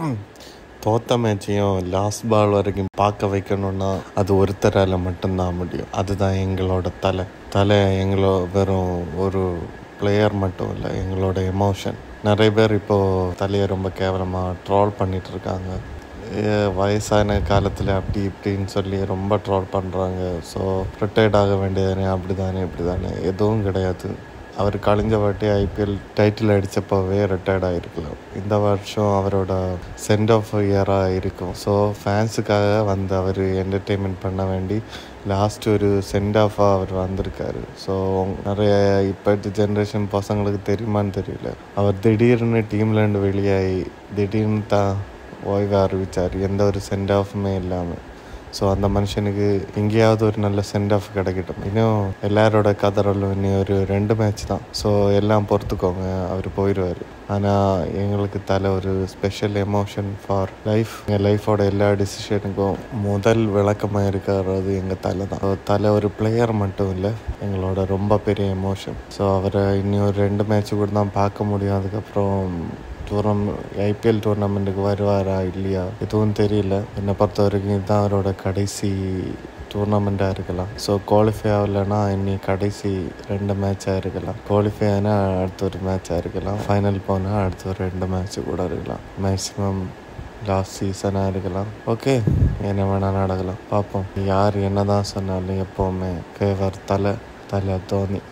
தோத்த மேட்சையும் last ball வரைக்கும் பார்க்க வைக்கணும்னா அது ஒருத்தரால் மட்டும்தான் முடியும் அதுதான் எங்களோட தலை தலை எங்களோ வெறும் ஒரு பிளேயர் மட்டும் இல்லை எங்களோட எமோஷன் நிறைய பேர் இப்போது தலையை ரொம்ப கேவலமாக ட்ரால் பண்ணிட்டு இருக்காங்க ஏ, வயசான காலத்தில் அப்படி இப்படின்னு சொல்லி ரொம்ப ட்ரால் பண்ணுறாங்க ஸோ ரிட்டையர்ட் ஆக வேண்டியதானே அப்படி தானே இப்படி தானே எதுவும் கிடையாது அவர் கழிஞ்ச வாட்டி ஐபிஎல் டைட்டில் அடித்தப்போவே ரிட்டையர்ட் ஆகிருக்கலாம் இந்த வருஷம் அவரோட சென்ட் ஆஃப் இயராக இருக்கும் ஸோ ஃபேன்ஸுக்காக வந்து அவர் என்டர்டெயின்மெண்ட் பண்ண வேண்டி லாஸ்ட் ஒரு சென்ட் ஆஃபாக அவர் வந்திருக்காரு ஸோ நிறைய இப்போத்த ஜென்ரேஷன் பசங்களுக்கு தெரியுமான்னு தெரியல அவர் திடீர்னு டீம்லேருந்து வெளியாகி திடீர்னு தான் ஓய்வு அறிவிச்சார் எந்த ஒரு சென்ட் ஆஃபுமே இல்லாமல் ஸோ அந்த மனுஷனுக்கு எங்கேயாவது ஒரு நல்ல சென்ட் ஆஃப் கிடைக்கட்டும் இன்னும் எல்லாரோட கதறலும் இன்னும் ஒரு ரெண்டு மேட்ச் தான் ஸோ எல்லாம் பொறுத்துக்கோங்க அவர் போயிடுவார் ஆனால் எங்களுக்கு தலை ஒரு ஸ்பெஷல் எமோஷன் ஃபார் லைஃப் எங்கள் லைஃபோட எல்லா டிசிஷனுக்கும் முதல் விளக்கமாக இருக்கிறது எங்கள் தலை தான் So, தலை ஒரு பிளேயர் மட்டும் இல்லை எங்களோட ரொம்ப பெரிய எமோஷன் ஸோ அவரை இன்னும் ஒரு ரெண்டு மேட்ச் கூட தான் பார்க்க முடியும் அதுக்கப்புறம் டூர்னமெண்ட் ஐபிஎல் டூர்னமெண்ட்டுக்கு வருவாரா இல்லையா எதுவும் தெரியல என்னை பொறுத்த வரைக்கும் இதுதான் அவரோட கடைசி டூர்னமெண்ட்டாக இருக்கலாம் ஸோ குவாலிஃபை ஆகலைன்னா இன்னி கடைசி ரெண்டு மேட்சாக இருக்கலாம் குவாலிஃபை ஆனால் அடுத்த ஒரு மேட்சாக இருக்கலாம் ஃபைனல் போனால் அடுத்த ஒரு ரெண்டு மேட்ச் கூட இருக்கலாம் மேக்ஸிமம் லாஸ்ட் சீசனாக இருக்கலாம் ஓகே என்ன வேணால் நடக்கலாம் பார்ப்போம் யார் என்ன தான் சொன்னாலும் எப்போவுமே ஃபேவர் தலை தலை தோனி